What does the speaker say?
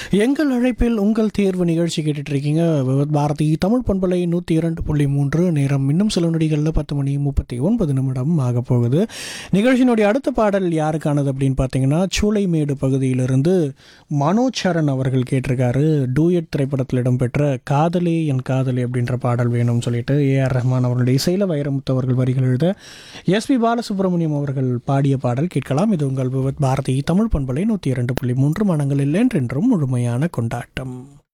எங்கள் அழைப்பில் உங்கள் தேர்வு நிகழ்ச்சி கேட்டுட்டு இருக்கீங்க விவத் பாரதி தமிழ் பண்பலை நூற்றி இரண்டு புள்ளி மூன்று நேரம் இன்னும் சில நொடிகளில் பத்து மணி முப்பத்தி ஒன்பது நிமிடம் ஆக போகுது நிகழ்ச்சியினுடைய அடுத்த பாடல் யாருக்கானது அப்படின்னு பார்த்தீங்கன்னா சூளைமேடு பகுதியிலிருந்து மனோஜ் சரண் அவர்கள் கேட்டிருக்காரு டூயட் திரைப்படத்தில் இடம்பெற்ற காதலே என் காதலே அப்படின்ற பாடல் வேணும்னு சொல்லிட்டு ஏஆர் ரஹ்மான் அவர்களுடைய இசையில் வைரமுத்து அவர்கள் வரிகள் எழுத எஸ்பி பாலசுப்ரமணியம் அவர்கள் பாடிய பாடல் கேட்கலாம் இது உங்கள் விவத் பாரதி தமிழ் பண்பலை நூற்றி இரண்டு புள்ளி மூன்று மனங்களில் என்றென்றும் முழுமையான கொண்டாட்டம்